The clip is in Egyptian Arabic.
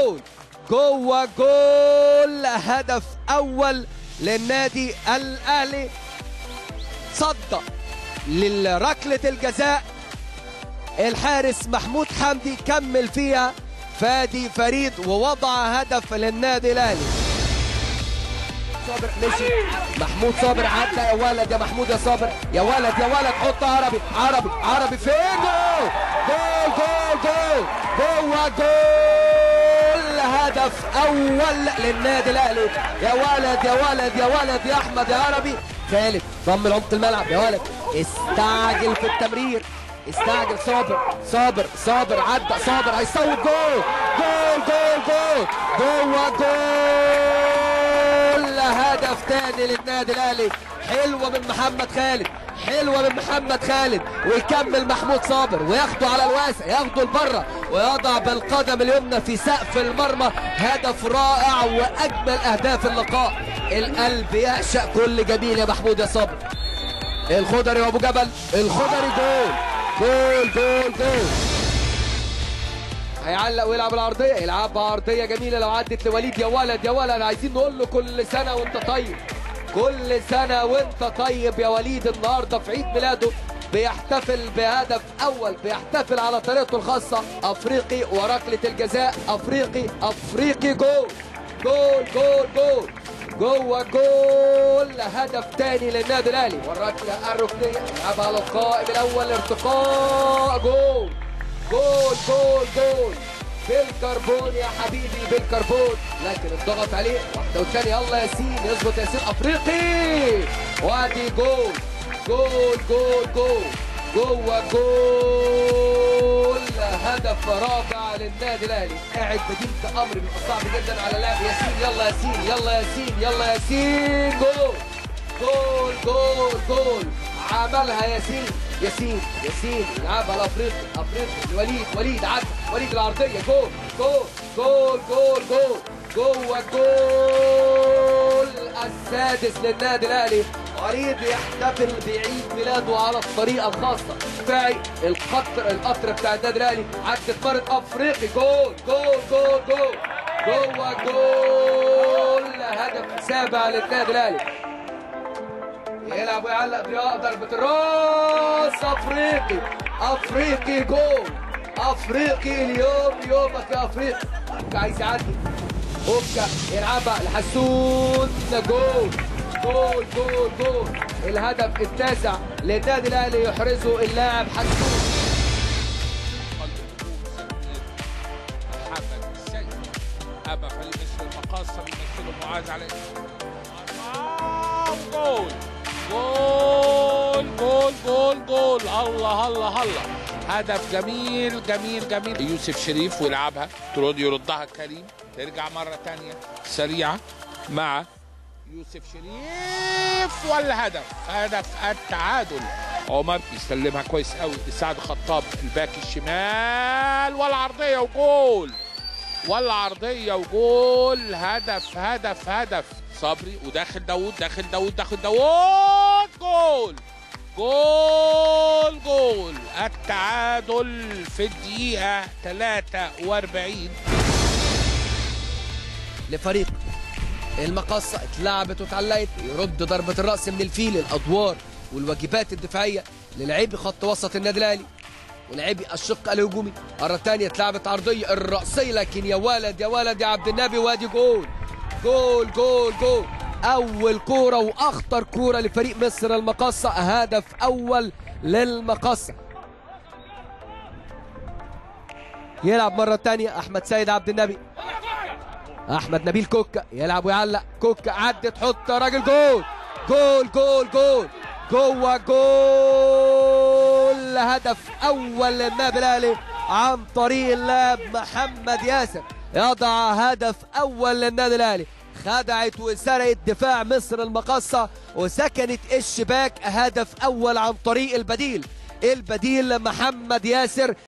جول جوه جول هدف اول للنادي الاهلي صد لركله الجزاء الحارس محمود حمدي كمل فيها فادي فريد ووضع هدف للنادي الاهلي صابر مشي محمود صابر عدى يا ولد يا محمود يا صابر يا ولد يا ولد حط عربي عربي عربي فين جول جول جول جول جوه جول هدف اول للنادي الاهلي يا ولد يا ولد يا ولد يا احمد يا عربي خالد ضم لعمق الملعب يا ولد استعجل في التمرير استعجل صابر صابر صابر عدى صابر هيصوت جول جول جول جول جوه جول هدف تاني للنادي الاهلي حلوه من محمد خالد حلوه من محمد خالد ويكمل محمود صابر وياخده على الواسع ياخده لبره ويضع بالقدم اليمنى في سقف المرمى هدف رائع واجمل اهداف اللقاء القلب يعشق كل جميل يا محمود يا صابر الخضري وابو جبل الخضري جول جول جول جول هيعلق ويلعب العرضيه يلعبها عرضيه جميله لو عدت لوليد يا ولد يا ولد عايزين نقول له كل سنه وانت طيب كل سنه وانت طيب يا وليد النهارده في عيد ميلاده بيحتفل بهدف اول بيحتفل على طريقته الخاصه افريقي وركله الجزاء افريقي افريقي جول جول جول جول جوه جول هدف تاني للنادي الاهلي والركله الركنيه يلعبها على القائم الاول ارتقاء جول جول جول جول بالكربون يا حبيبي بالكربون لكن الضغط عليه واحده والثانيه يلا ياسين يظبط ياسين افريقي وادي جول جول جول جول جوه جول هدف رابع للنادي الاهلي قاعد بديل امر بيبقى صعب جدا على لاعب ياسين يلا ياسين يلا ياسين يلا ياسين جول جول جول جول عملها ياسين ياسين ياسين يلعبها لافريقي افريقي وليد وليد عدى وليد العرضيه جول جول جول جول جول جوه جول السادس للنادي الاهلي وليد يحتفل بعيد ميلاده على الطريقه الخاصه دفاعي القطر القطر بتاع النادي الاهلي عدت مرة افريقي جول جول جول جول جوه جول هدف سابع للنادي الاهلي يلعب ويعلق ضياء ضربة الراس افريقي افريقي جول افريقي اليوم يومك يا افريقي اوكا عايز يعدي اوكا يلعبها لحسون جول جول جول جول الهدف التاسع للنادي الاهلي يحرزه اللاعب حسون قلب الهجوم سمير محمد السيد أما فليمثل المقاصة بيمثله معاذ على آه، جول جول جول جول جول الله الله الله هدف جميل جميل جميل يوسف شريف ويلعبها ترد يردها كريم ترجع مرة تانية سريعة مع يوسف شريف والهدف هدف التعادل عمر يستلمها كويس قوي لسعد خطاب الباك الشمال والعرضيه وجول والعرضيه وجول هدف هدف هدف صبري وداخل داوود داخل داوود داخل داوود جول جول جول التعادل في الدقيقه 43 لفريق المقصة اتلعبت واتعلقت يرد ضربة الرأس من الفيل الأدوار والواجبات الدفاعية للاعبي خط وسط النادي الأهلي ولاعبي الشق الهجومي مرة تانية اتلعبت عرضية الرأسية لكن يا ولد يا ولد يا عبد النبي وادي جول جول جول جول أول كورة وأخطر كورة لفريق مصر المقصة هدف أول للمقصة يلعب مرة تانية أحمد سيد عبد النبي احمد نبيل كوكا يلعب ويعلق كوكا عدت تحط راجل جول جول جول جول جوه جول هدف اول للنادي الاهلي عن طريق اللاعب محمد ياسر يضع هدف اول للنادي الاهلي خدعت وسرقت دفاع مصر المقصة وسكنت الشباك هدف اول عن طريق البديل البديل محمد ياسر